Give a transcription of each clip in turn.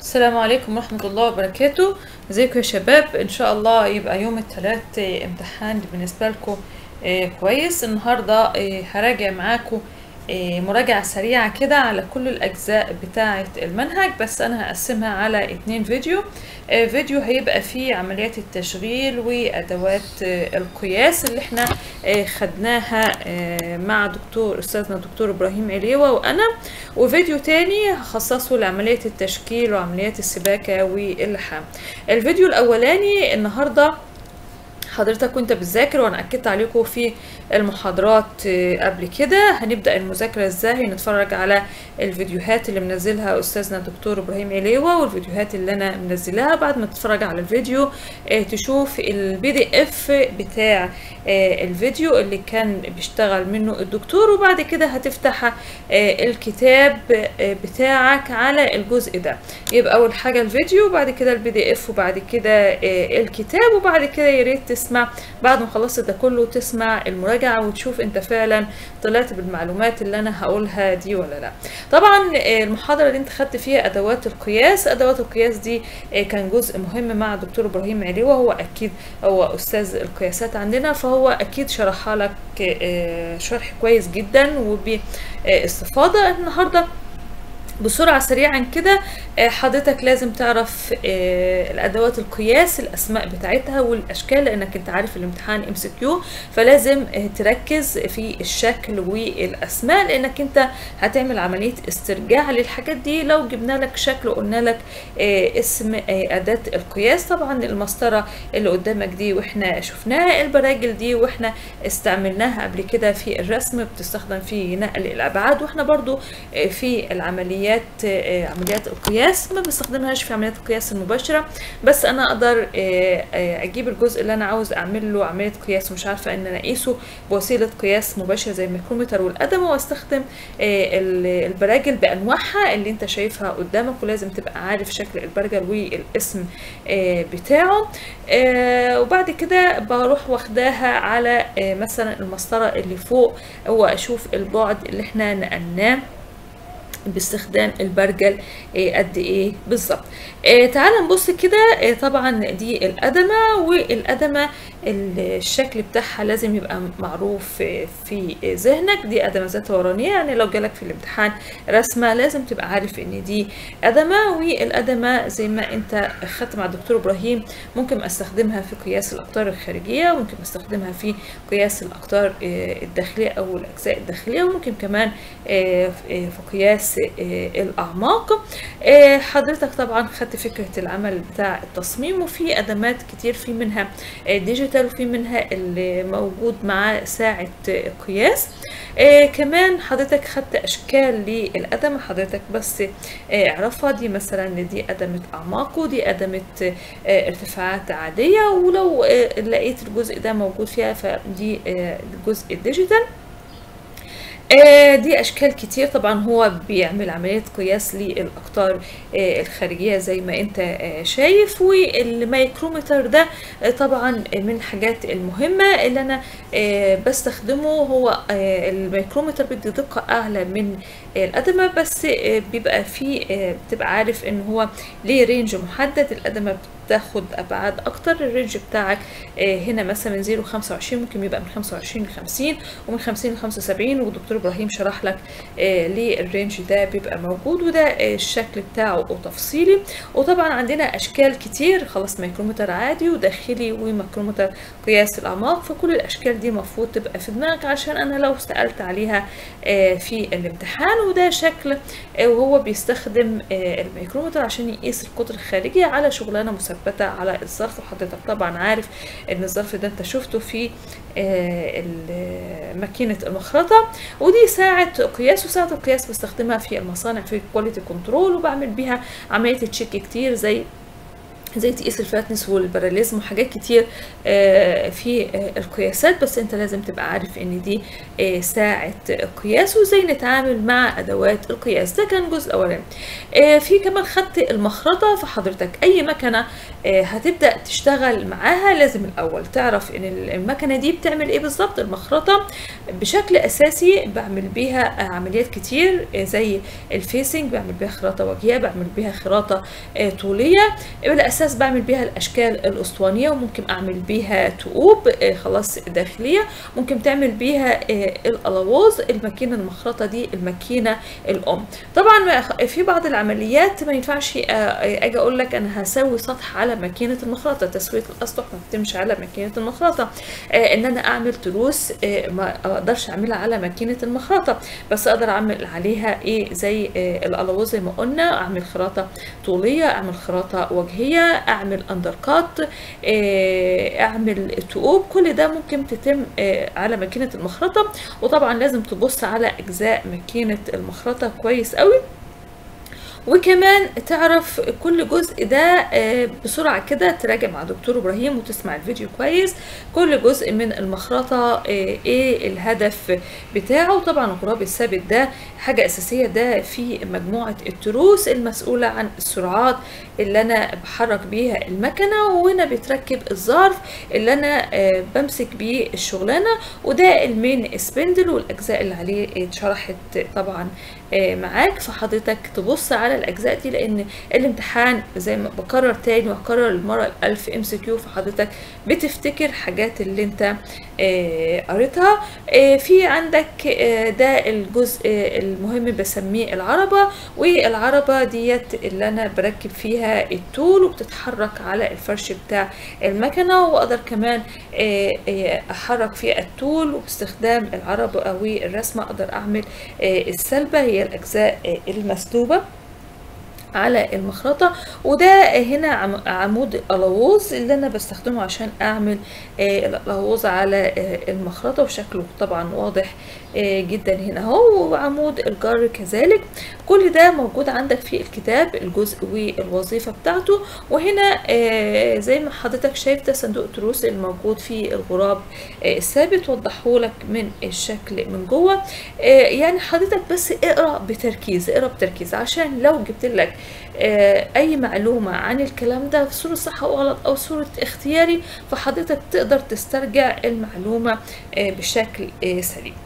السلام عليكم ورحمة الله وبركاته ازيكم يا شباب ان شاء الله يبقى يوم الثلاث امتحان بالنسبة لكم آه، كويس النهاردة آه، هراجع معاكم آه، مراجعة سريعة كده على كل الأجزاء بتاعة المنهج بس أنا هقسمها على اتنين فيديو آه، فيديو هيبقى فيه عمليات التشغيل وأدوات آه، القياس اللي احنا آه، خدناها آه، مع دكتور أستاذنا دكتور إبراهيم عليوة وأنا وفيديو تاني هخصصه لعملية التشكيل وعمليات السباكة واللحام الفيديو الأولاني النهاردة حضرتك كنت بتذاكر وانا اكدت عليكم في المحاضرات آه، قبل كده هنبدا المذاكره ازاي نتفرج على الفيديوهات اللي منزلها استاذنا دكتور ابراهيم عليوه والفيديوهات اللي انا منزلاها بعد ما تتفرج على الفيديو آه، تشوف البي دي اف بتاع آه، الفيديو اللي كان بيشتغل منه الدكتور وبعد كده هتفتح آه، الكتاب آه، بتاعك على الجزء ده يبقى اول حاجه الفيديو وبعد كده البي دي اف وبعد كده آه، الكتاب وبعد كده يا ريت تسمع بعد ما خلصت ده كله تسمع المراجعه وتشوف انت فعلا طلعت بالمعلومات اللي انا هقولها دي ولا لا طبعا آه، المحاضره اللي انت خدت فيها ادوات القياس ادوات القياس دي آه، كان جزء مهم مع الدكتور ابراهيم عليوه هو اكيد هو استاذ القياسات عندنا فهو اكيد شرحها لك آه، شرح كويس جدا وباستفاضه النهارده بسرعة سريعا كده آه، حضرتك لازم تعرف آه، الأدوات القياس الأسماء بتاعتها والأشكال لأنك أنت عارف الامتحان ام سي كيو فلازم آه، تركز في الشكل والأسماء لأنك أنت هتعمل عملية استرجاع للحاجات دي لو جبنا لك شكل وقلنا لك آه، اسم آه، أداة القياس طبعا المسطرة اللي قدامك دي واحنا شفناها البراجل دي واحنا استعملناها قبل كده في الرسم بتستخدم في نقل الأبعاد واحنا برضو آه، في العمليات آه، عمليات القياس ما بستخدمهاش في عمليات القياس المباشرة بس أنا أقدر آه، آه، أجيب الجزء اللي أنا عاوز أعمل له عملية قياس ومش عارفة إن أنا أقيسه بوسيلة قياس مباشرة زي الميكرومتر والقدم واستخدم آه، ال- البراجل بأنواعها اللي أنت شايفها قدامك ولازم تبقى عارف شكل البرجل والاسم آه، بتاعه آه، وبعد كده بروح واخداها على آه، مثلا المسطرة اللي فوق وأشوف البعد اللي احنا نقلناه باستخدام البرجل آه، قد ايه بالظبط آه، تعال نبص كده آه، طبعا دي القدمة والقدمة الشكل بتاعها لازم يبقى معروف آه، في ذهنك دي قدمة ذات ورانية يعني لو جالك في الامتحان رسمة لازم تبقى عارف ان دي قدمة والقدمة زي ما انت اخدت مع الدكتور ابراهيم ممكن استخدمها في قياس الاقطار الخارجية وممكن استخدمها في قياس الاقطار آه، الداخلية او الاجزاء الداخلية وممكن كمان آه، في في قياس آه، الاعماق آه، حضرتك طبعا خدت فكرة العمل بتاع التصميم وفي ادمات كتير في منها آه، ديجيتال وفي منها اللي موجود مع ساعة آه، قياس آه كمان حضرتك خدت اشكال للقدم حضرتك بس آه اعرفها دي مثلا دي قدمة اعماق ودي قدمة آه ارتفاعات عادية ولو آه لقيت الجزء ده موجود فيها فدي آه الجزء الديجيتال آه، دي اشكال كتير طبعا هو بيعمل عمليه قياس للاقطار آه، الخارجيه زي ما انت آه، شايف والميكرومتر ده آه، طبعا من الحاجات المهمه اللي انا آه، بستخدمه هو آه، الميكرومتر بيدي دقه اعلى من آه، القدمه بس آه، بيبقى فيه آه، بتبقى عارف ان هو ليه رينج محدد القدمه بتاخد ابعاد اكتر الرينج بتاعك آه، هنا مثلا من 0 ل 25 ممكن يبقى من 25 ل 50 ومن 50 ل 75 والدكتور ابراهيم شرح لك آه، ليه الرينج ده بيبقى موجود وده آه، الشكل بتاعه وتفصيلي وطبعا عندنا اشكال كتير خلاص ميكرومتر عادي وداخلي وميكرومتر قياس الاعماق فكل الاشكال دي المفروض تبقى في دماغك عشان انا لو سالت عليها آه، في الامتحان وده شكل آه، وهو بيستخدم آه، الميكرومتر عشان يقيس القطر الخارجي على شغلانه مثبته على الظرف وحضرتك طبعا عارف ان الظرف ده انت شفته في آه، ال- ماكينه المخرطه ودي ساعه قياس وساعه القياس بستخدمها في المصانع في كواليتي كنترول وبعمل بيها عمليه تشيك كتير زي زي تقيس الفاتنس والباراليزم وحاجات كتير آه، في آه، القياسات بس انت لازم تبقى عارف ان دي آه، ساعة قياس وازاي نتعامل مع ادوات القياس ده كان الجزء الاولاني آه، في كمان خدت المخرطة فحضرتك اي مكنة آه، هتبدأ تشتغل معاها لازم الاول تعرف ان المكنة دي بتعمل ايه بالظبط المخرطة بشكل اساسي بعمل بيها آه، عمليات كتير آه، زي الفيسنج بعمل بيها خراطة وجهية بعمل بيها خراطة آه، طولية بالاساس بعمل بيها الاشكال الاسطوانيه وممكن اعمل بيها تقوب آه، خلاص داخليه ممكن تعمل بيها آه، الالووز الماكينه المخرطه دي الماكينه الام طبعا ما- في بعض العمليات ما ينفعش آه، آه، اجي اقول لك انا هسوي سطح على ماكينه المخرطه تسويه الاسطح ما بتمشي على ماكينه المخرطه آه، ان انا اعمل تروس آه، ما اقدرش اعملها على ماكينه المخرطه بس اقدر اعمل عليها ايه زي آه، الالووز زي ما قلنا اعمل خراطه طوليه اعمل خراطه وجهيه اعمل اندر كات اعمل تقوب كل ده ممكن تتم آه، على ماكينه المخرطه وطبعا لازم تبص على اجزاء ماكينه المخرطه كويس قوي وكمان تعرف كل جزء ده آه، بسرعة كده تراجع مع دكتور إبراهيم وتسمع الفيديو كويس كل جزء من المخرطة آه، ايه الهدف بتاعه طبعا الغراب الثابت ده حاجة أساسية ده في مجموعة التروس المسؤولة عن السرعات اللي أنا بحرك بيها المكنة وهنا بيتركب الظرف اللي أنا آه، بمسك بيه الشغلانة وده المين سبندل والأجزاء اللي عليه اتشرحت طبعا آه، معاك فحضرتك تبص على الاجزاء دي لان الامتحان زي ما بكرر تاني وهكرر المره الالف ام سي كيو فحضرتك بتفتكر حاجات اللي انت آه، قريتها آه، في عندك آه، ده الجزء آه، المهم بسميه العربه والعربه ديت اللي انا بركب فيها التول وبتتحرك على الفرش بتاع المكنه واقدر كمان آه، آه، احرك فيها التول وباستخدام العربه او الرسمه اقدر اعمل آه، السلبه هي الاجزاء آه، المسلوبه على المخرطة وده هنا عم- عمود الألووز اللي أنا بستخدمه عشان أعمل آه، الألووز على آه، المخرطة وشكله طبعا واضح آه، جدا هنا اهو وعمود الجر كذلك كل ده موجود عندك في الكتاب الجزء والوظيفة بتاعته وهنا آه، زي ما حضرتك شايف ده صندوق تروس الموجود في الغراب آه، الثابت وضحهولك من الشكل من جوه آه، يعني حضرتك بس اقرا بتركيز اقرا بتركيز عشان لو جبت لك آه، اي معلومه عن الكلام ده في صوره صح او غلط او صوره اختياري فحضرتك تقدر تسترجع المعلومه آه، بشكل آه، سليم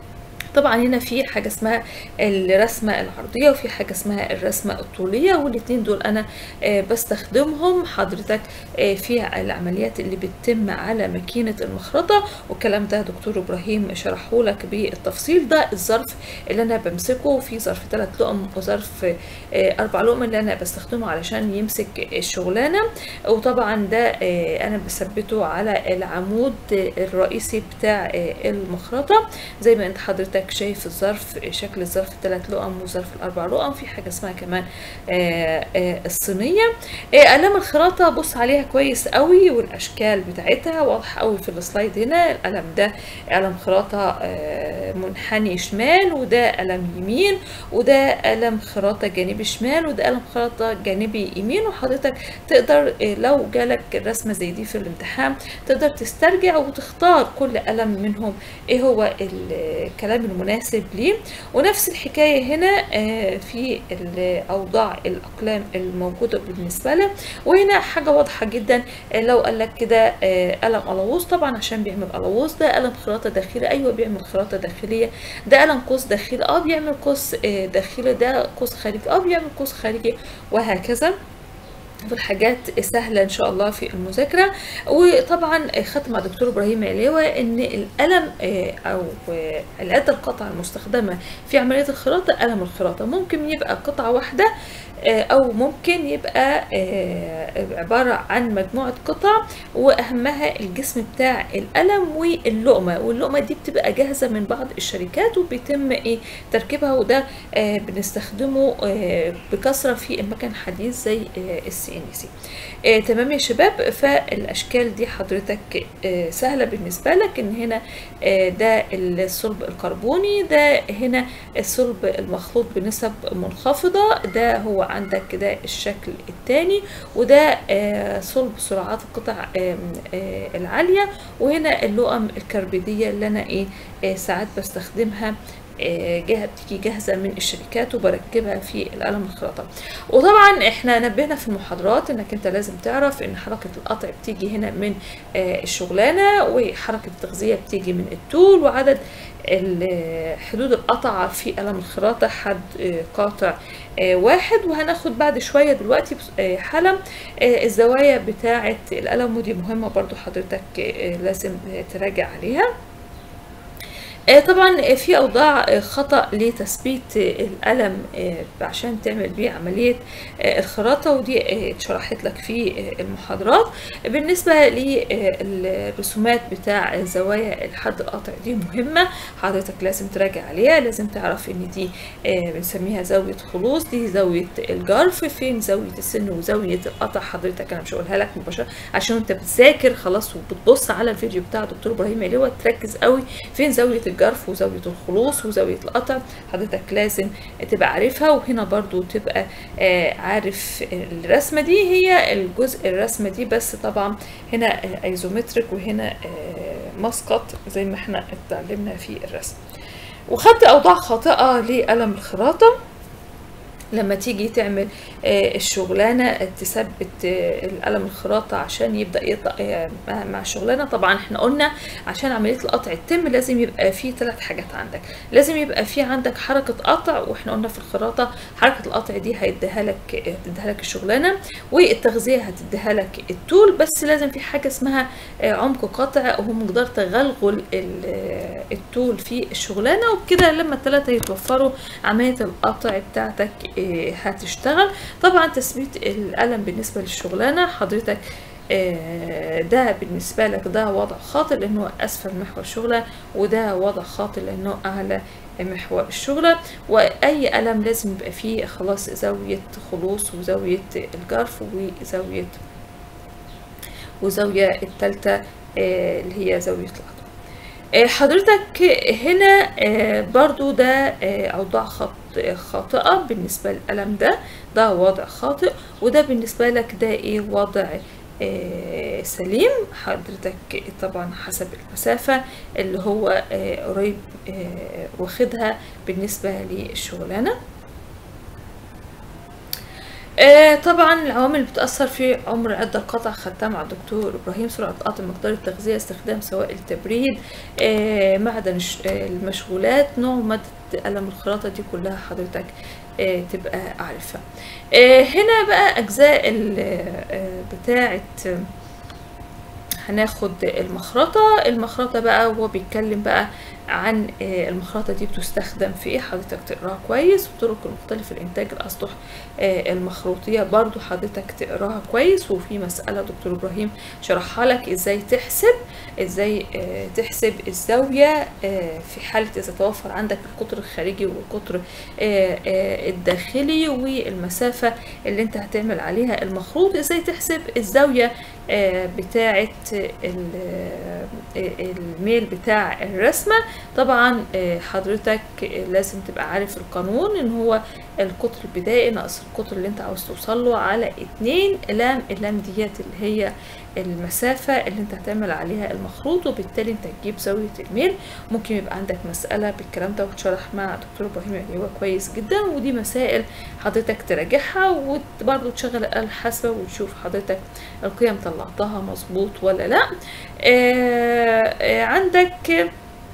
طبعا هنا في حاجة اسمها الرسمة العرضية وفي حاجة اسمها الرسمة الطولية والاتنين دول أنا آه، بستخدمهم حضرتك آه، في العمليات اللي بتتم على ماكينة المخرطة والكلام ده دكتور إبراهيم شرحه لك بالتفصيل ده الظرف اللي أنا بمسكه في ظرف ثلاث لقم وظرف آه، أربع لقم اللي أنا بستخدمه علشان يمسك الشغلانة وطبعا ده آه، أنا بثبته على العمود الرئيسي بتاع آه، المخرطة زي ما انت حضرتك شايف الظرف شكل الظرف الثلاث لقم وظرف الاربع لقم في حاجه اسمها كمان آه، آه، الصينيه آه، قلم الخراطه بص عليها كويس قوي والاشكال بتاعتها واضحه قوي في السلايد هنا القلم ده قلم خراطه آه، منحني شمال وده قلم يمين وده قلم خراطه جانبي شمال وده قلم خراطه جانبي يمين وحضرتك تقدر آه، لو جالك رسمه زي دي في الامتحان تقدر تسترجع وتختار كل قلم منهم ايه هو الكلام المناسب ليه ونفس الحكاية هنا آه، في ال- أوضاع الأقلام الموجودة بالنسبة له وهنا حاجة واضحة جدا آه، لو قال لك كده آه، قلم ألووز طبعا عشان بيعمل ألووز ده قلم خراطة داخلي أيوة بيعمل خراطة داخلية ده قلم قوس داخلي اه بيعمل قوس آه، داخلي ده قوس خارجي اه بيعمل قوس خارجي وهكذا في الحاجات سهلة إن شاء الله في المذاكرة وطبعا خدت مع دكتور إبراهيم عليوة إن القلم آه، أو آه، الأداة القطعة المستخدمة في عملية الخراطة قلم الخراطة ممكن يبقى قطعة واحدة آه، أو ممكن يبقى آه، عبارة عن مجموعة قطع وأهمها الجسم بتاع القلم واللقمة واللقمة دي بتبقى جاهزة من بعض الشركات وبيتم إيه تركيبها وده آه، بنستخدمه آه، بكثرة في المكن الحديث زي آه، السي سي ان سي آه تمام يا شباب فالاشكال دي حضرتك آه سهله بالنسبه لك ان هنا آه ده الصلب الكربوني ده هنا الصلب المخلوط بنسب منخفضه ده هو عندك ده الشكل الثاني وده آه صلب سرعات القطع آه آه العاليه وهنا اللؤم الكربيديه اللي انا ايه آه ساعات بستخدمها جهة بتيجي جاهزة من الشركات وبركبها في القلم الخراطة وطبعا احنا نبهنا في المحاضرات انك انت لازم تعرف ان حركة القطع بتيجي هنا من الشغلانة وحركة التغذية بتيجي من التول وعدد حدود القطع في قلم الخراطة حد قاطع واحد وهناخد بعد شوية دلوقتي حلم الزوايا بتاعة القلم ودي مهمة برضو حضرتك لازم تراجع عليها طبعا في اوضاع خطا لتثبيت القلم عشان تعمل بيه عمليه الخراطه ودي اتشرحت لك في المحاضرات بالنسبه للرسومات بتاع زوايا الحد القاطع دي مهمه حضرتك لازم تراجع عليها لازم تعرف ان دي بنسميها زاويه خلوص دي زاويه الجرف فين زاويه السن وزاويه القطع حضرتك انا مش هقولها لك مباشره عشان انت بتذاكر خلاص وبتبص على الفيديو بتاع دكتور ابراهيم علوة تركز قوي فين زاويه الجرف وزاوية الخلوص وزاوية القطع حضرتك لازم تبقى عارفها وهنا برضو تبقى آه عارف الرسمة دي هي الجزء الرسمة دي بس طبعا هنا ايزومتريك وهنا آه مسقط زي ما احنا اتعلمنا في الرسم وخدت اوضاع خاطئة لقلم الخراطة لما تيجي تعمل الشغلانة تثبت القلم الخراطة عشان يبدأ يطلع مع الشغلانة طبعا احنا قلنا عشان عملية القطع تتم لازم يبقى في ثلاث حاجات عندك لازم يبقى في عندك حركة قطع واحنا قلنا في الخراطة حركة القطع دي هيديها لك هتديها لك الشغلانة والتغذية هتديها لك التول بس لازم في حاجة اسمها عمق قطع وهو مقدار تغلغل التول في الشغلانة وبكده لما الثلاثة يتوفروا عملية القطع بتاعتك هتشتغل طبعا تثبيت القلم بالنسبه للشغلانه حضرتك ده بالنسبة لك ده وضع خاطئ لأنه أسفل محور الشغلة وده وضع خاطئ لأنه أعلى محور الشغلة وأي قلم لازم يبقى فيه خلاص زاوية خلوص وزاوية الجرف وزاوية وزاوية التالتة اللي هي زاوية القطع حضرتك هنا برضو ده أوضاع خط خاطئة بالنسبة للقلم ده ده وضع خاطئ وده بالنسبة لك ده ايه وضع آه سليم حضرتك طبعا حسب المسافة اللي هو آه قريب آه واخدها بالنسبة للشغلانة آه طبعا العوامل اللي بتأثر في عمر عدة القطع خدتها مع الدكتور إبراهيم سرعة قطع مقدار التغذية استخدام سوائل التبريد آه معدن المشغولات نوع مادة قلم الخراطة دي كلها حضرتك آه تبقى عارفة هنا بقى أجزاء بتاعة هناخد المخرطة المخرطة بقى هو بيتكلم بقى عن المخرطة دي بتستخدم في ايه حضرتك تقراها كويس والطرق المختلفة لإنتاج الأسطح المخروطية برضو حضرتك تقراها كويس وفي مسألة دكتور إبراهيم شرحها لك ازاي تحسب ازاي تحسب الزاوية في حالة إذا توفر عندك القطر الخارجي والقطر الداخلي والمسافة اللي انت هتعمل عليها المخروط ازاي تحسب الزاوية بتاعة الميل بتاع الرسمة طبعا حضرتك لازم تبقى عارف القانون ان هو القطر البدائي ناقص القطر اللي انت عاوز توصل له على اتنين لام اللام ديت اللي هي المسافة اللي انت هتعمل عليها المخروط وبالتالي انت تجيب زاوية الميل ممكن يبقى عندك مسألة بالكلام ده وتشرح مع دكتور ابراهيم يعني هو كويس جدا ودي مسائل حضرتك تراجعها وبرضه تشغل الآلة الحاسبة وتشوف حضرتك القيم طلعتها مظبوط ولا لا آه آه عندك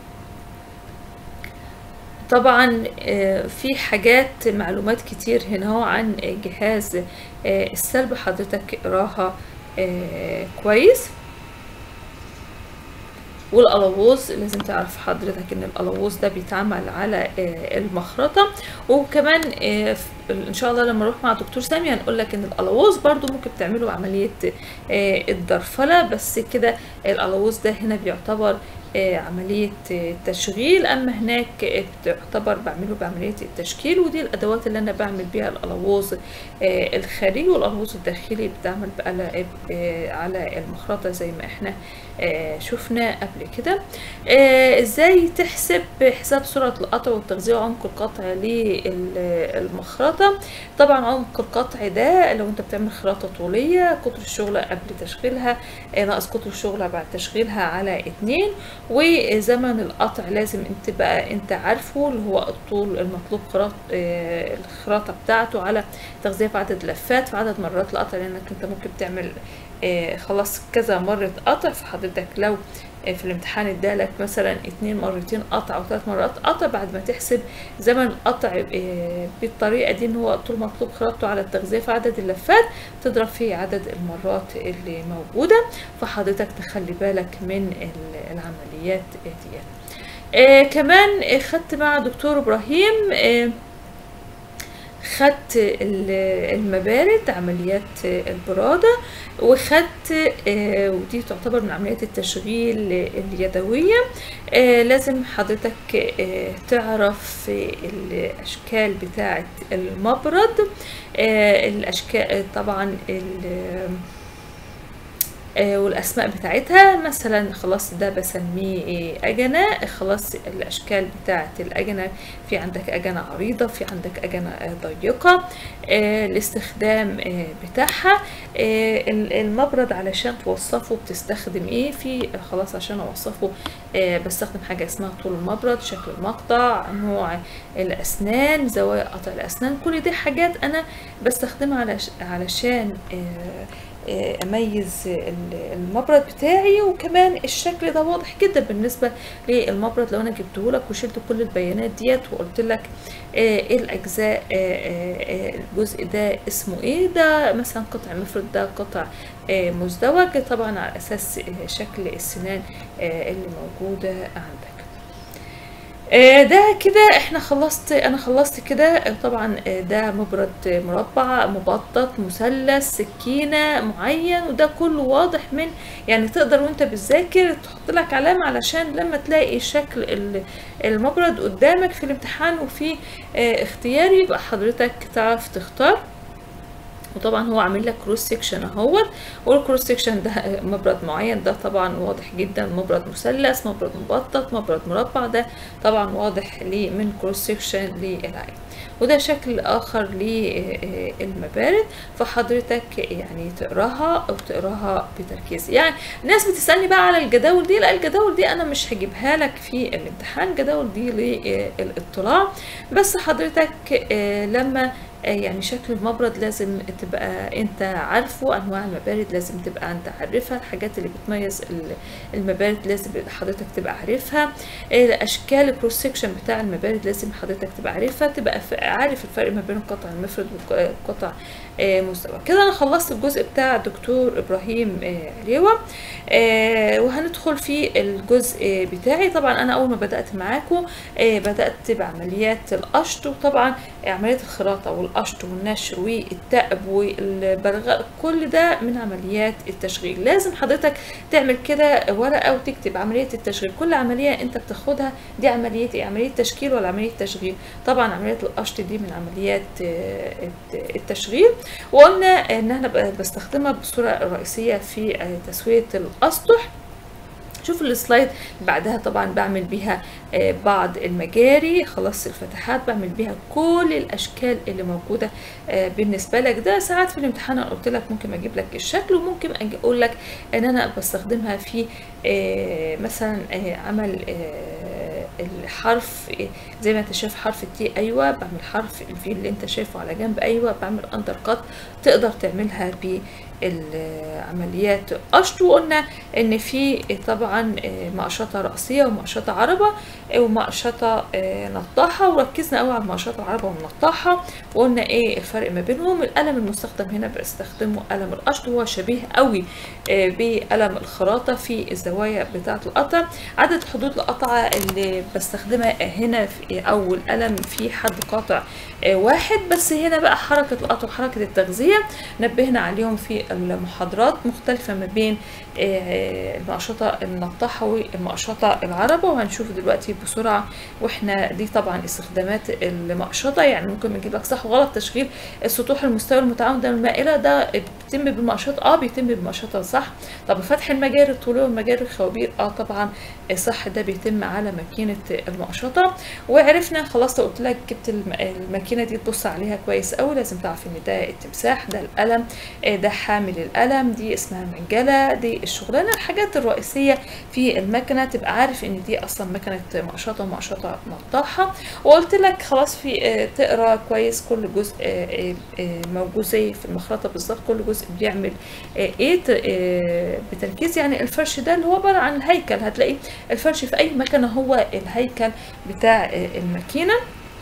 طبعا في حاجات معلومات كتير هنا هو عن جهاز السلب حضرتك اقراها كويس والقلاووز لازم تعرف حضرتك ان القلاووز ده بيتعمل على المخرطة وكمان ان شاء الله لما نروح مع دكتور سامي هنقول لك ان القلاووز برضو ممكن تعملوا عملية الدرفلة بس كده القلاووز ده هنا بيعتبر آه، عملية آه، تشغيل أما هناك تعتبر بعمله بعملية التشكيل ودي الأدوات اللي أنا بعمل بيها الألووز آه، الخارجي والألووز الداخلي بتعمل على آه، على المخرطة زي ما احنا آه، شفنا قبل كده آه، ازاي تحسب حساب سرعة القطع والتغذية وعمق القطع للمخرطة طبعا عمق القطع ده لو انت بتعمل خراطة طولية قطر الشغل قبل تشغيلها آه، ناقص قطر الشغل بعد تشغيلها على اتنين وزمن القطع لازم انت بقى انت عارفه اللي هو الطول المطلوب خراط آه، الخراطة بتاعته على تغذية في عدد لفات في عدد مرات القطع لانك انت ممكن تعمل آه، خلاص كذا مرة قطع فحضرتك لو آه، في الامتحان ادالك مثلا اتنين مرتين قطع او ثلاث مرات قطع بعد ما تحسب زمن القطع آه، بالطريقة دي ان هو طول مطلوب خراطته على التغذية في عدد اللفات تضرب فيه عدد المرات اللي موجودة فحضرتك تخلي بالك من ال- العمليات ديت آه كمان آه، خدت مع دكتور ابراهيم آه خدت ال- المبارد عمليات البرادة وخدت آه، ودي تعتبر من عمليات التشغيل اليدوية آه، لازم حضرتك آه، تعرف الأشكال بتاعة المبرد آه، الأشكال طبعا ال- آه، والاسماء بتاعتها مثلا خلاص ده بسميه آه، اجنه خلاص الاشكال بتاعه الاجنه في عندك اجنه عريضه في عندك اجنه آه، ضيقه آه، الاستخدام آه، بتاعها آه، ال- المبرد علشان توصفه بتستخدم ايه في خلاص عشان اوصفه آه، بستخدم حاجه اسمها طول المبرد شكل المقطع نوع الاسنان زوايا قطع الاسنان كل دي حاجات انا بستخدمها علش- علشان آه، آه، اميز ال- المبرد بتاعي وكمان الشكل ده واضح جدا بالنسبه للمبرد لو انا جبته لك وشلت كل البيانات ديت وقلت لك آه، ايه الاجزاء آه، آه، آه، الجزء ده اسمه ايه ده مثلا قطع مفرد ده قطع آه، مزدوج طبعا على اساس آه، شكل السنان آه، اللي موجوده عندك آه، ده كده احنا خلصت انا خلصت كده آه، طبعا آه، ده مبرد آه، مربع مبطط مثلث سكينة معين وده كله واضح من يعني تقدر وانت بتذاكر تحط لك علامة علشان لما تلاقي شكل ال- المبرد قدامك في الامتحان وفي آه، اختياري يبقى حضرتك تعرف تختار وطبعا هو عامل لك كروس سيكشن اهوت والكروس سيكشن ده مبرد معين ده طبعا واضح جدا مبرد مثلث مبرد مبطط مبرد مربع ده طبعا واضح ليه من كروس سيكشن للعين وده شكل اخر للمبارد فحضرتك يعني تقراها او تقراها بتركيز يعني الناس بتسالني بقى على الجداول دي لا الجداول دي انا مش هجيبها لك في الامتحان الجداول دي للاطلاع بس حضرتك آه، لما آه، يعني شكل المبرد لازم تبقى انت عارفه انواع المبارد لازم تبقى انت عارفها الحاجات اللي بتميز ال- المبارد لازم حضرتك تبقى عارفها آه، اشكال الكروس سكشن بتاع المبارد لازم حضرتك تبقى عارفها تبقى ف- عارف الفرق ما بين قطع المفرد وقطع آه، مستوى كده انا خلصت الجزء بتاع دكتور ابراهيم آه، عليوة آه، وهندخل في الجزء بتاعي طبعا انا اول ما بدات معاكم آه، بدات بعمليات القشط وطبعا عمليات الخراطه والقشط والنشر والتأب والبرغاء كل ده من عمليات التشغيل لازم حضرتك تعمل كده ورقه وتكتب عمليه التشغيل كل عمليه انت بتاخدها دي عمليه ايه عمليه تشكيل ولا عمليه تشغيل طبعا عمليه القشط دي من عمليات آه، الت- التشغيل وقلنا ان انا ب- بستخدمها بصوره رئيسيه في آه، تسويه الاسطح شوف السلايد بعدها طبعا بعمل بيها آه، بعض المجاري خلاص الفتحات بعمل بيها كل الاشكال اللي موجوده آه، بالنسبه لك ده ساعات في الامتحان انا قلت لك ممكن اجيب لك الشكل وممكن أجي اقول لك ان انا بستخدمها في آه، مثلا آه، عمل آه، الحرف آه، زي ما انت شايف حرف التي ايوه بعمل حرف الفي اللي انت شايفه على جنب ايوه بعمل اندر كات تقدر تعملها ب العمليات قشط وقلنا ان في طبعا مقشطه راسيه ومقشطه عربه ومقشطه نطاحه وركزنا قوي على المقشطه العربه والنطاحه وقلنا ايه الفرق ما بينهم القلم المستخدم هنا بستخدمه قلم القشط وهو شبيه قوي بقلم الخراطه في الزوايا بتاعه القطع عدد حدود القطعه اللي بستخدمها هنا في اول قلم في حد قاطع واحد بس هنا بقى حركه القطع وحركه التغذيه نبهنا عليهم في المحاضرات مختلفة ما بين آه، المقشطة النطاحة والمقشطة العربة وهنشوف دلوقتي بسرعة واحنا دي طبعا استخدامات المقشطة يعني ممكن نجيب لك صح وغلط تشغيل السطوح المستوي المتعامدة المائلة ده بيتم بالمقشطة اه بيتم بالمقشطة صح طب فتح المجاري الطولية والمجاري الخوابير اه طبعا صح ده بيتم على ماكينة المقشطة وعرفنا خلاص لو قلت لك جبت الم- الماكينة دي تبص عليها كويس قوي لازم تعرف ان ده التمساح ده القلم آه، ده حامل القلم دي اسمها المنجلة دي الشغلانة الحاجات الرئيسية في المكنة تبقى عارف ان دي اصلا مكنة مقشطة ومقشطة نطاحة وقلت لك خلاص في آه، تقرا كويس كل جزء آه، آه، آه، موجود زي في المخرطة بالظبط كل جزء بيعمل آه، ايه ت- آه، بتركيز يعني الفرش ده اللي هو عبارة عن الهيكل هتلاقي الفرش في اي مكنة هو الهيكل بتاع آه، الماكينة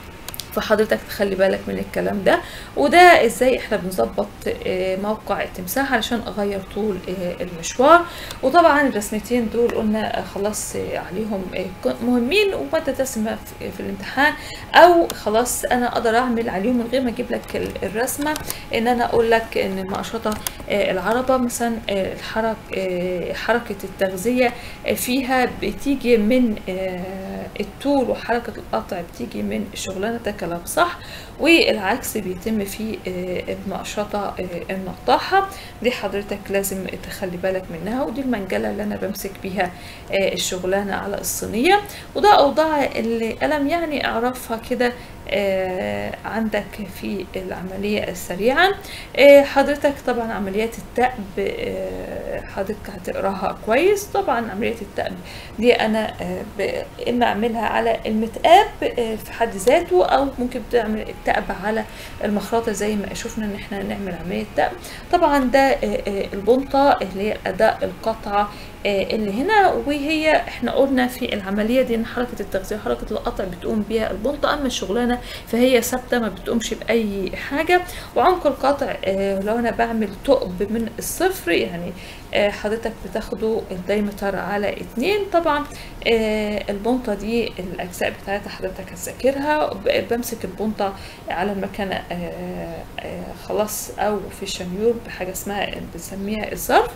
فحضرتك تخلي بالك من الكلام ده وده ازاي احنا بنظبط آه، موقع التمساح علشان اغير طول آه، المشوار وطبعا الرسمتين دول قلنا آه، خلاص آه، عليهم آه، ك- مهمين ومادة دسمة في في الامتحان او خلاص انا اقدر اعمل عليهم من غير ما اجيب لك ال- الرسمة ان انا اقول لك ان المقشطة آه، العربة مثلا آه، الحرك آه، حركة التغذية آه، فيها بتيجي من آه، الطول وحركة القطع بتيجي من الشغلانة ده كلام صح والعكس بيتم في آه، المقشطة آه، النطاحة دي حضرتك لازم تخلي بالك منها ودي المنجلة اللي أنا بمسك بيها آه، الشغلانة على الصينية وده أوضاع القلم يعني أعرفها كده آه، عندك في العملية سريعا آه، حضرتك طبعا عمليات التأب آه، حضرتك هتقراها كويس طبعا عملية التأب دي أنا آه، ب- إما أعملها على المتقاب آه، في حد ذاته أو ممكن تعمل التأب على المخرطة زي ما شفنا إن إحنا نعمل عملية تأب طبعا ده آه، آه، البنطة اللي هي أداء القطعة آه، اللي هنا وهي احنا قلنا في العملية دي ان حركة التغذية وحركة القطع بتقوم بيها البنطة اما الشغلانة فهي ثابتة ما بتقومش بأي حاجة وعمق القطع آه، لو انا بعمل ثقب من الصفر يعني آه، حضرتك بتاخده الدايمتر على اتنين طبعا آه، البنطة دي الأجزاء بتاعتها حضرتك هتذاكرها ب- بمسك البنطة على المكنة آه، آه، خلاص أو في الشنيور بحاجة اسمها بنسميها الظرف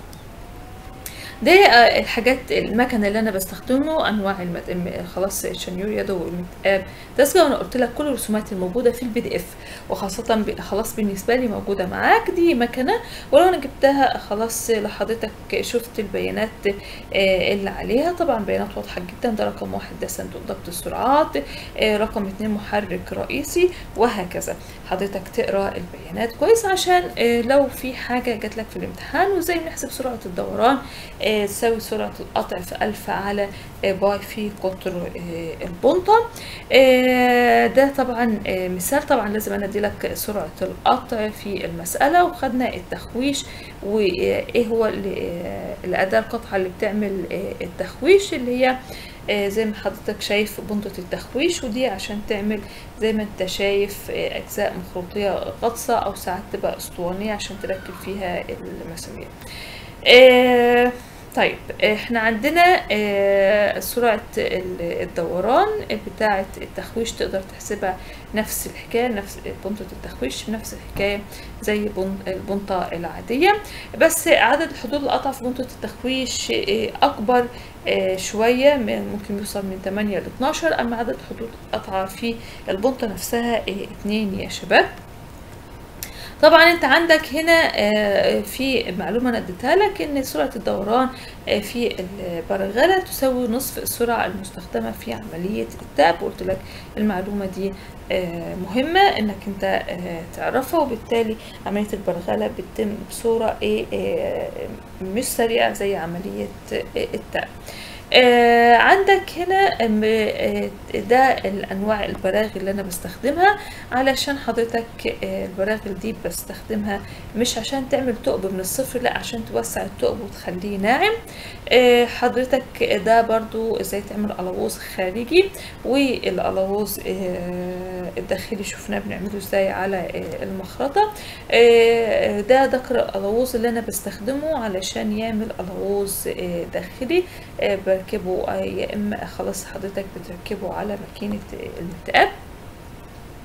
دي آه، الحاجات المكنه اللي انا بستخدمه انواع المد... الم- خلاص الشنيور يدوي والمتقاب تسجيل وانا قلت لك كل الرسومات الموجوده في البي دي اف وخاصه ب... خلاص بالنسبه لي موجوده معاك دي مكنه ولو انا جبتها خلاص لحضرتك شفت البيانات آه، اللي عليها طبعا بيانات واضحه جدا ده رقم واحد ده صندوق ضبط السرعات آه، رقم اتنين محرك رئيسي وهكذا حضرتك تقرا البيانات كويس عشان آه، لو في حاجه جات لك في الامتحان وازاي نحسب سرعه الدوران آه، تساوي سرعة القطع في ألف على آه، باي في قطر آه، البنطة آه، ده طبعا آه، مثال طبعا لازم أنا أديلك سرعة القطع في المسألة وخدنا التخويش وإيه هو ال- آه، الأداة القطعة اللي بتعمل آه، التخويش اللي هي آه، زي ما حضرتك شايف بنطة التخويش ودي عشان تعمل زي ما انت شايف آه، أجزاء مخروطية غطسة أو ساعات تبقى أسطوانية عشان تركب فيها المسامير آه، طيب احنا عندنا آه، سرعة ال- الدوران بتاعة التخويش تقدر تحسبها نفس الحكاية نفس بنطة التخويش نفس الحكاية زي بن- البنطة العادية بس عدد حدود القطع في بنطة التخويش آه، أكبر آه، شوية من- ممكن يوصل من 8 ل 12 أما عدد حدود القطع في البنطة نفسها آه، اتنين يا شباب طبعا انت عندك هنا آه، في معلومة انا اديتها لك ان سرعة الدوران آه، في البرغلة تساوي نصف السرعة المستخدمة في عملية التأب قلت لك المعلومة دي آه، مهمة انك انت آه، تعرفها وبالتالي عملية البرغلة بتتم بصورة ايه آه، مش سريعة زي عملية آه، التأب آه عندك هنا أم- آه، ده الانواع البراغي اللي انا بستخدمها علشان حضرتك آه، البراغل دي بستخدمها مش عشان تعمل ثقب من الصفر لا عشان توسع الثقب وتخليه ناعم آه، حضرتك ده برضو ازاي تعمل قلاووز خارجي والقلاووز آه، الداخلي شفناه بنعمله ازاي على آه، المخرطة آه، ده ذكر القلاووز اللي انا بستخدمه علشان يعمل قلاووز آه، داخلي آه، بركبه آه، يا اما خلاص حضرتك بتركبه على ماكينة آه، المتقاب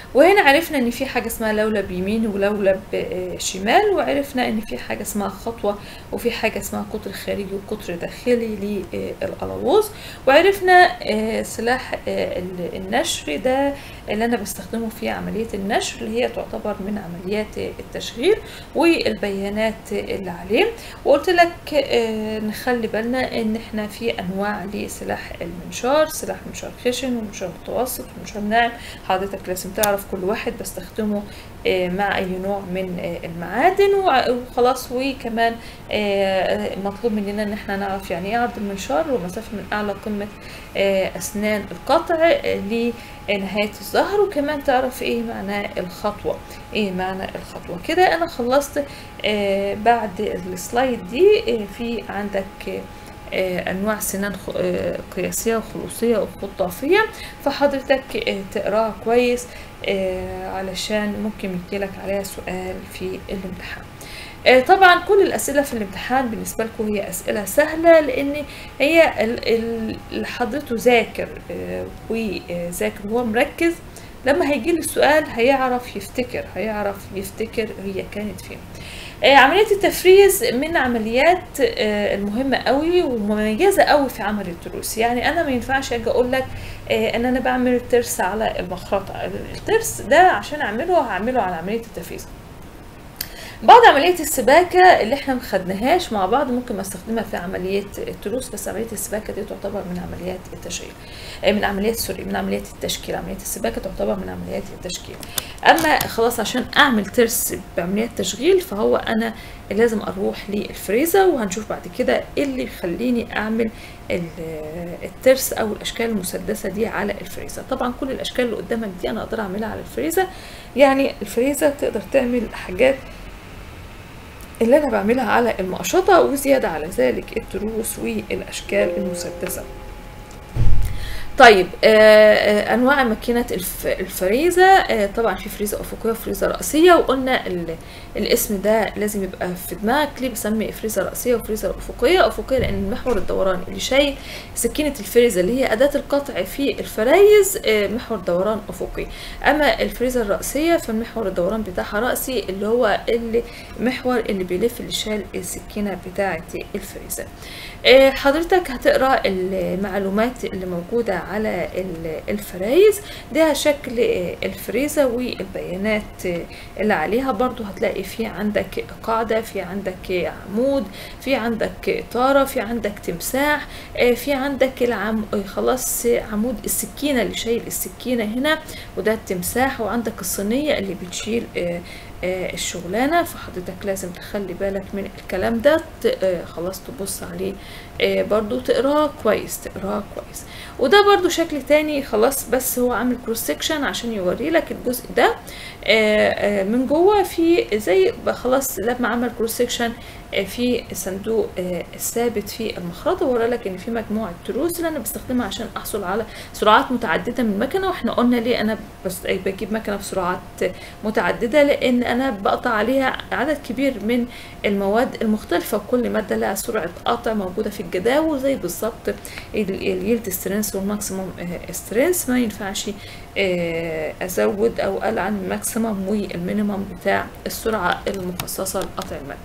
وهنا عرفنا ان في حاجه اسمها لولب يمين ولولب آه، شمال وعرفنا ان في حاجه اسمها خطوه وفي حاجه اسمها قطر خارجي وقطر داخلي للقلاووز وعرفنا آه، سلاح آه، ال- النشر ده اللي انا بستخدمه في عمليه النشر اللي هي تعتبر من عمليات التشغيل والبيانات اللي عليه وقلت لك آه، نخلي بالنا ان احنا في انواع لسلاح المنشار سلاح منشار خشن ومنشار متوسط ومنشار ناعم حضرتك لازم تعرف كل واحد بستخدمه آه، مع اي نوع من آه، المعادن وع- وخلاص وكمان آه، مطلوب مننا ان احنا نعرف يعني ايه عرض المنشار ومسافه من اعلى قمه آه، اسنان القطع آه، لنهايه الظهر وكمان تعرف ايه معنى الخطوه ايه معنى الخطوه كده انا خلصت آه، بعد السلايد دي آه، في عندك آه، آه، انواع سنان خ- آه، قياسيه وخلوصيه وخطافيه فحضرتك آه، تقراها كويس آه، علشان ممكن يجيلك عليها سؤال في الامتحان آه، طبعا كل الاسئله في الامتحان بالنسبه لكم هي اسئله سهله لان هي ال- ال- اللي حضرته ذاكر آه، وذاكر وهو مركز لما هيجي له السؤال هيعرف يفتكر هيعرف يفتكر هي كانت فين آه، عملية التفريز من عمليات آه، المهمة قوي ومميزة قوي في عمل التروس يعني أنا ما ينفعش أجي أقول لك آه، إن أنا بعمل الترس على المخرطة الترس ده عشان أعمله هعمله على عملية التفريز بعض عملية السباكة اللي احنا مخدناهاش مع بعض ممكن استخدمها في عملية التروس بس عملية السباكة دي تعتبر من عمليات التشغيل آه، من عمليات سوري من عمليات التشكيل عملية السباكة تعتبر من عمليات التشكيل أما خلاص عشان أعمل ترس بعمليات تشغيل فهو أنا لازم أروح للفريزر وهنشوف بعد كده إيه اللي يخليني أعمل ال- الترس أو الأشكال المسدسة دي على الفريزر طبعا كل الأشكال اللي قدامك دي أنا أقدر أعملها على الفريزر يعني الفريزر تقدر تعمل حاجات اللي انا بعملها على المقشطة وزيادة على ذلك التروس والاشكال المسدسة طيب آه آه انواع ماكينه الف الفريزه آه طبعا في فريزه افقيه وفريزه راسيه وقلنا ال الاسم ده لازم يبقى في دماغك ليه بسمي فريزه راسيه وفريزه افقيه افقيه لان محور الدوران اللي شايل سكينه الفريزه اللي هي اداه القطع في الفرايز آه محور دوران افقي اما الفريزه الراسيه فالمحور الدوران بتاعها راسي اللي هو اللي محور اللي بيلف اللي شايل السكينه بتاعه الفريزه آه، حضرتك هتقرا المعلومات اللي موجوده على ال- الفرايز ده شكل آه، الفريزه والبيانات آه، اللي عليها برضو هتلاقي في عندك قاعده في عندك عمود في عندك طاره في عندك تمساح آه، في عندك العم... آه، خلاص آه، عمود السكينه اللي شايل السكينه هنا وده التمساح وعندك الصينيه اللي بتشيل آه، آه، الشغلانه فحضرتك لازم تخلي بالك من الكلام ده ت- آه، خلاص تبص عليه آه، برضو تقراه كويس تقراه كويس وده برضو شكل تاني خلاص بس هو عامل كروس سكشن عشان يوري لك الجزء ده آه، آه، من جوه في زي بقى خلاص لما عمل كروس سكشن في صندوق آه، الثابت في المخرطة ورا لك ان في مجموعة تروس اللي انا بستخدمها عشان احصل على سرعات متعددة من المكنة واحنا قلنا ليه انا بس بجيب مكنة بسرعات متعددة لان انا بقطع عليها عدد كبير من المواد المختلفة كل مادة لها سرعة قطع موجودة في الجداول زي بالظبط اليلد سترينث والماكسيموم سترينث ما ينفعش آه، ازود او اقل عن الماكسيموم والمينيمم بتاع السرعة المخصصة لقطع المادة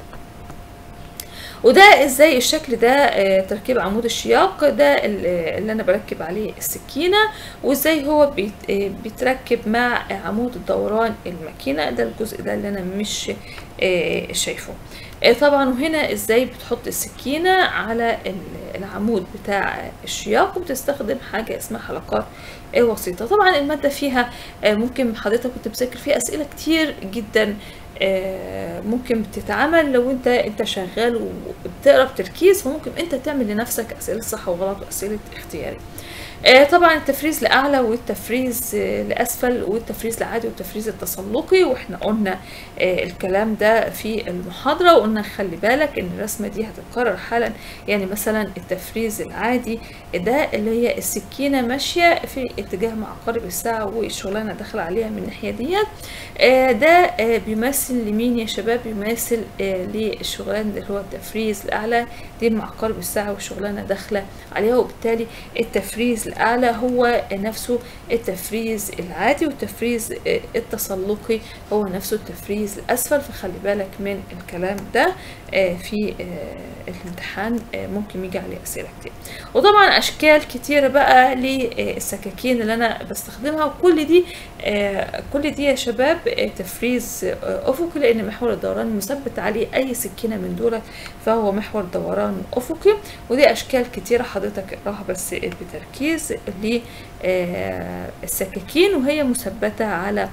وده ازاي الشكل ده آه، تركيب عمود الشياق ده ال- آه، اللي انا بركب عليه السكينة وازاي هو بيت- آه، بيتركب مع عمود الدوران الماكينة ده الجزء ده اللي انا مش آه، شايفه آه، طبعا وهنا ازاي بتحط السكينة على ال- العمود بتاع الشياق وبتستخدم حاجة اسمها حلقات آه، وسيطة طبعا المادة فيها آه، ممكن حضرتك كنت بتذاكر فيها اسئلة كتير جدا آه، ممكن بتتعمل لو انت انت شغال وبتقرا بتركيز فممكن انت تعمل لنفسك اسئله صح وغلط واسئله اختياري آه، طبعا التفريز لاعلى والتفريز آه، لاسفل والتفريز العادي والتفريز التسلقي واحنا قلنا آه، الكلام ده في المحاضره وقلنا خلي بالك ان الرسمه دي هتتكرر حالا يعني مثلا التفريز العادي ده اللي هي السكينه ماشيه في اتجاه مع عقارب الساعه والشغلانه داخله عليها من الناحيه ديت آه، ده آه، بيمثل لمين يا شباب بيمثل آه، للشغلانه اللي هو التفريز الاعلى دي مع عقارب الساعه والشغلانه داخله عليها وبالتالي التفريز الأعلى هو نفسه التفريز العادي والتفريز التسلقي هو نفسه التفريز الأسفل فخلي بالك من الكلام ده في الامتحان ممكن يجي عليه أسئلة كتير وطبعا أشكال كتيرة بقى للسكاكين اللي أنا بستخدمها وكل دي كل دي يا شباب تفريز أفقي لأن محور الدوران مثبت عليه أي سكينة من دول فهو محور دوران أفقي ودي أشكال كتيرة حضرتك اقراها بس بتركيز للسكاكين وهي مثبتة على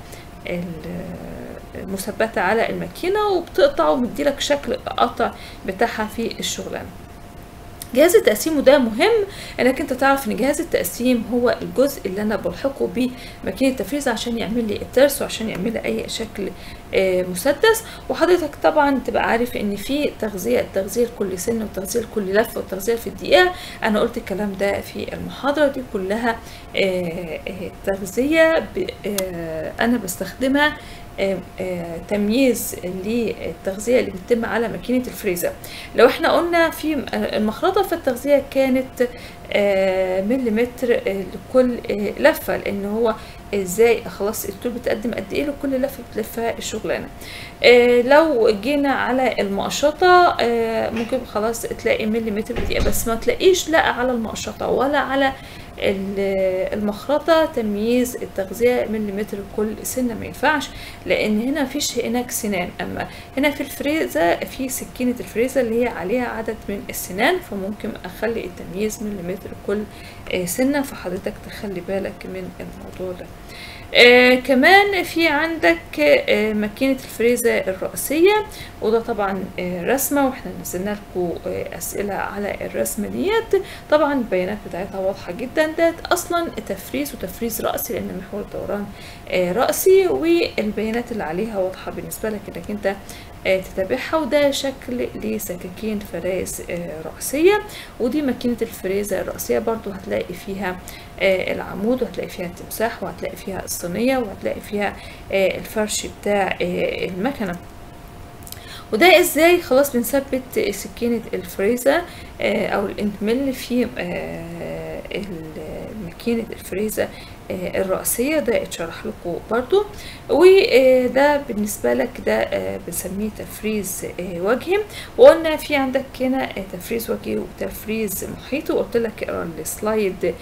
مثبتة على الماكينة وبتقطع وبتديلك شكل قطع بتاعها في الشغلانة جهاز التقسيم وده مهم انك انت تعرف ان جهاز التقسيم هو الجزء اللي انا بلحقه بماكينه التفريز عشان يعمل لي الترس وعشان يعمل لي اي شكل آه مسدس وحضرتك طبعا تبقى عارف ان في تغذيه التغذيه لكل سن والتغذيه لكل لفه والتغذيه في الدقيقه انا قلت الكلام ده في المحاضره دي كلها آه تغذيه انا بستخدمها آه آه تمييز للتغذية اللي بتتم على ماكينة الفريزر لو احنا قلنا في المخرطة فالتغذية كانت آه مليمتر لكل لفة لان هو ازاي خلاص الطول بتقدم قد ايه لكل لفة بتلفها الشغلانة لو جينا على المقشطة ممكن خلاص تلاقي مليمتر دقيقة بس ما تلاقيش لا على المقشطة ولا على المخرطة تمييز التغذية مليمتر كل سنة ما ينفعش لأن هنا مفيش هناك سنان أما هنا في الفريزة في سكينة الفريزة اللي هي عليها عدد من السنان فممكن أخلي التمييز مليمتر كل سنة فحضرتك تخلي بالك من الموضوع ده آه كمان في عندك آه ماكينة الفريزة الرئيسية وده طبعا آه رسمة واحنا نزلنا لكم آه أسئلة على الرسمة ديت طبعا البيانات بتاعتها واضحة جدا ده أصلا تفريز وتفريز رأسي لأن محور الدوران آه رأسي والبيانات اللي عليها واضحة بالنسبة لك إنك أنت آه تتابعها وده شكل لسكاكين فرايز آه رأسية ودي ماكينة الفريزة الرأسية برضو هتلاقي فيها آه العمود وهتلاقي فيها التمساح وهتلاقي فيها الصينية وهتلاقي فيها الفرش بتاع المكنة وده ازاي خلاص بنثبت سكينة الفريزة او الاندمل في ماكينة الفريزة الرئيسية ده اتشرح لكم برضو وده بالنسبة لك ده بنسميه تفريز وجهي وقلنا في عندك هنا تفريز وجهي وتفريز محيطي وقلت لك اقرا السلايد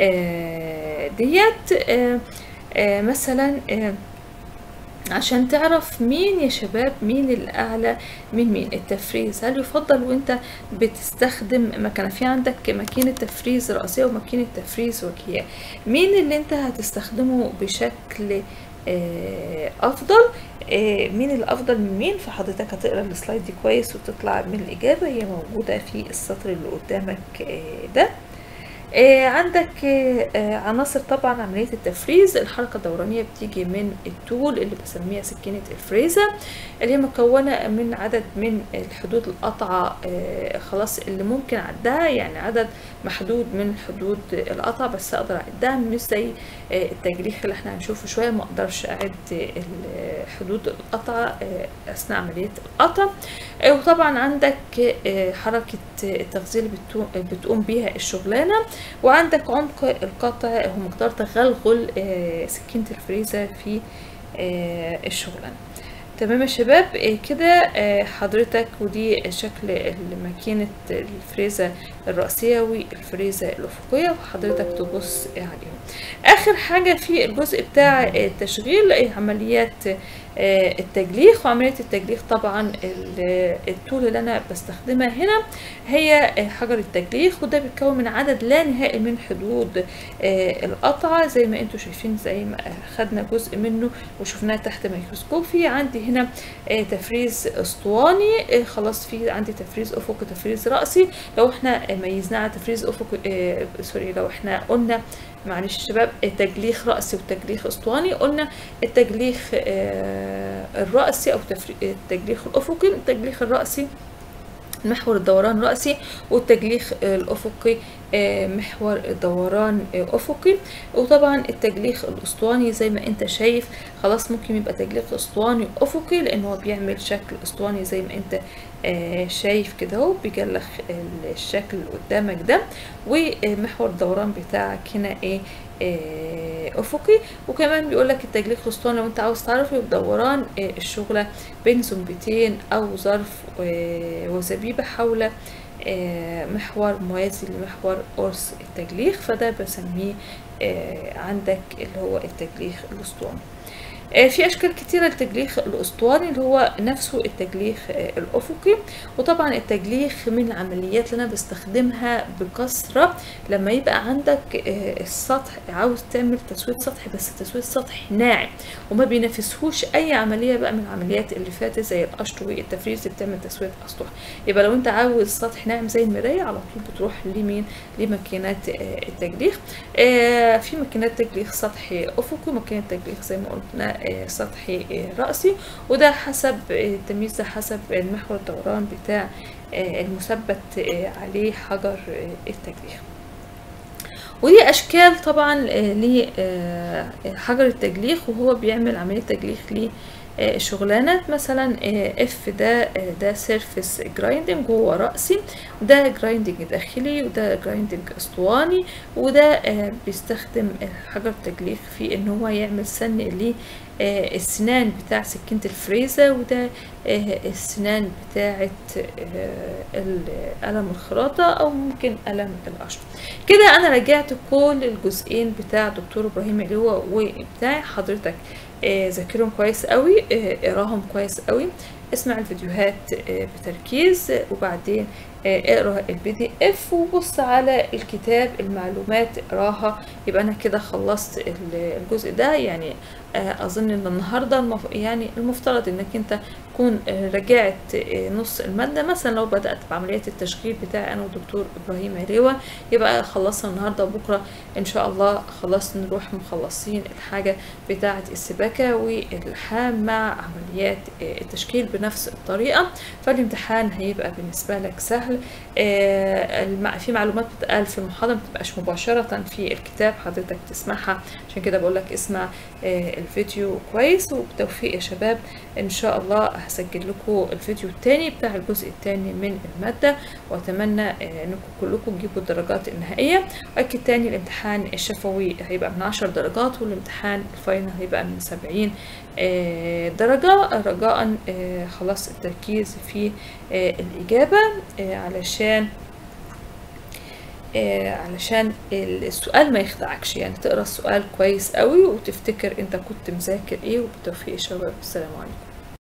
ديت مثلا عشان تعرف مين يا شباب مين الأعلى من مين التفريز هل يفضل وانت بتستخدم مكنة في عندك ماكينة تفريز رأسية وماكينة تفريز وجهية مين اللي انت هتستخدمه بشكل أفضل مين الأفضل من مين فحضرتك هتقرا السلايد دي كويس وتطلع من الإجابة هي موجودة في السطر اللي قدامك ده آه عندك آه عناصر طبعا عملية التفريز الحركة الدورانية بتيجي من التول اللي بسميها سكينة الفريزة اللي هي مكونة من عدد من الحدود القطعة آه خلاص اللي ممكن عدها يعني عدد محدود من حدود القطع بس اقدر اعدها مش زي التجريح اللي احنا هنشوفه شوية ما اقدرش اعد حدود القطع اثناء عملية القطع وطبعا عندك حركة التغذية اللي بتقوم بيها الشغلانة وعندك عمق القطع هو مقدار تغلغل سكينة الفريزة في الشغلانة تمام يا شباب كده حضرتك ودي شكل ماكينة الفريزة الرأسية والفريزة الأفقية وحضرتك تبص عليهم آخر حاجة في الجزء بتاع التشغيل عمليات التجليخ وعملية التجليخ طبعا التول اللي أنا بستخدمها هنا هي حجر التجليخ وده بيتكون من عدد لا نهائي من حدود القطعة زي ما انتم شايفين زي ما خدنا جزء منه وشفناه تحت ميكروسكوب في عندي هنا تفريز اسطواني خلاص في عندي تفريز افقي تفريز رأسي لو احنا ميزناه على تفريز افقي سوري لو احنا قلنا معلش شباب تجليخ رأسي وتجليخ اسطواني قلنا التجليخ الرأسي او التجليخ الافقي التجليخ الرأسي محور الدوران رأسي والتجليخ الأفقي آه، محور دوران آه، افقي وطبعا التجليخ الاسطواني زي ما انت شايف خلاص ممكن يبقى تجليخ اسطواني افقي لان هو بيعمل شكل اسطواني زي ما انت آه، شايف كده اهو بيجلخ ال- الشكل اللي قدامك ده ومحور الدوران بتاعك هنا ايه آه، افقي وكمان بيقول لك التجليخ الاسطواني لو انت عاوز تعرف يبقى دوران آه، الشغله بين زنبتين او ظرف آه، وزبيبه حول آه، محور موازي لمحور قرص التجليخ فده بسميه آه، عندك اللي هو التجليخ الاسطواني آه، في اشكال كتيره للتجليخ الاسطواني اللي هو نفسه التجليخ آه، الافقي وطبعا التجليخ من العمليات اللي انا بستخدمها بكثره لما يبقى عندك آه، السطح عاوز تعمل تسويد سطح بس تسويد سطح ناعم وما بينافسهوش اي عمليه بقى من العمليات اللي فاتت زي القشط والتفريز اللي بتعمل تسويد اسطح يبقى لو انت عاوز سطح ناعم زي المرايه على طول بتروح لمين لماكينات آه، التجليخ آه، في ماكينات تجليخ سطحي افقي وماكينه تجليخ زي ما قلنا آه، سطحي آه، راسي وده حسب آه، التمييز ده حسب المحور الدوران بتاع آه، المثبت آه، عليه حجر آه، التجليخ ودي اشكال طبعا لحجر التجليخ وهو بيعمل عمليه تجليخ ل آه، شغلانات مثلا اف ده آه، ده سيرفيس جرايندنج وهو رأسي ده جرايندنج داخلي وده جرايندنج اسطواني وده آه، بيستخدم حجر التجليخ في ان هو يعمل سن ل آه، السنان بتاع سكينة الفريزة وده آه، السنان بتاعة آه، قلم الخراطة أو ممكن قلم القشط كده أنا رجعت كل الجزئين بتاع دكتور إبراهيم علوة وبتاعي حضرتك آه، ذاكرهم كويس قوي آه، اقراهم كويس قوي اسمع الفيديوهات آه، بتركيز آه، وبعدين آه، اقرا البي دي اف وبص على الكتاب المعلومات اقراها يبقى انا كده خلصت ال- الجزء ده يعني آه، اظن ان النهارده المف... يعني المفترض انك انت تكون آه، راجعت آه، نص الماده مثلا لو بدات بعمليات التشغيل بتاعي انا ودكتور ابراهيم علوة يبقى خلصنا النهارده وبكره ان شاء الله خلاص نروح مخلصين الحاجه بتاعه السباكه والالحام مع عمليات آه، التشكيل بنفس الطريقه فالامتحان هيبقى بالنسبه لك سهل آه، الم- في معلومات بتقال في المحاضره ما بتبقاش مباشره في الكتاب حضرتك تسمعها عشان كده بقول لك اسمع آه، الفيديو كويس وبتوفيق يا شباب ان شاء الله هسجل لكم الفيديو التاني بتاع الجزء التاني من الماده واتمنى آه، انكم كلكم تجيبوا الدرجات النهائيه واكيد تاني الامتحان الشفوي هيبقى من 10 درجات والامتحان الفاينل هيبقى من 70 آه، درجة رجاء آه، خلاص التركيز في آه، الإجابة آه، علشان آه، علشان السؤال ما يخدعكش يعني تقرا السؤال كويس قوي وتفتكر انت كنت مذاكر ايه وبالتوفيق يا شباب السلام عليكم